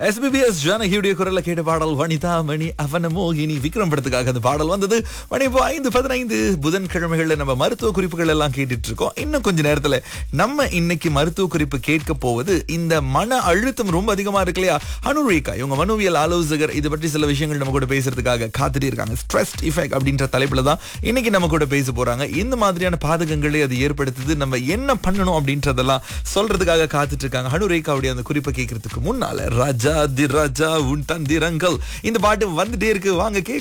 SPBS ஜானகியுடைய குரல்ல கேட்ட பாடல் வனிதா மணி அவன மோகினி விக்ரம் படத்துக்காக அந்த பாடல் வந்தது மணி இப்போ ஐந்து பதினைந்து புதன்கிழமைகள்ல நம்ம மருத்துவ குறிப்புகள் எல்லாம் கேட்டுட்டு இருக்கோம் இன்னும் கொஞ்ச நேரத்துல நம்ம இன்னைக்கு மருத்துவ குறிப்பு கேட்க போவது இந்த மன அழுத்தம் ரொம்ப அதிகமா இருக்கு இல்லையா அனுரேகா இவங்க மனோவியல் ஆலோசகர் இது பற்றி சில விஷயங்கள் நம்ம கூட பேசுறதுக்காக காத்துட்டு இருக்காங்க ஸ்ட்ரெஸ் இஃபெக்ட் அப்படின்ற தலைப்புல தான் இன்னைக்கு நம்ம கூட பேச போறாங்க இந்த மாதிரியான பாதகங்களை அது ஏற்படுத்துது நம்ம என்ன பண்ணணும் அப்படின்றதெல்லாம் சொல்றதுக்காக காத்துட்டு இருக்காங்க அனுரேகாவுடைய அந்த குறிப்பை கேட்கறதுக்கு முன்னால ராஜா தி ராஜா உன் தந்திரங்கள் இந்த பாட்டு வந்துட்டே இருக்கு வாங்க கேட்கலாம்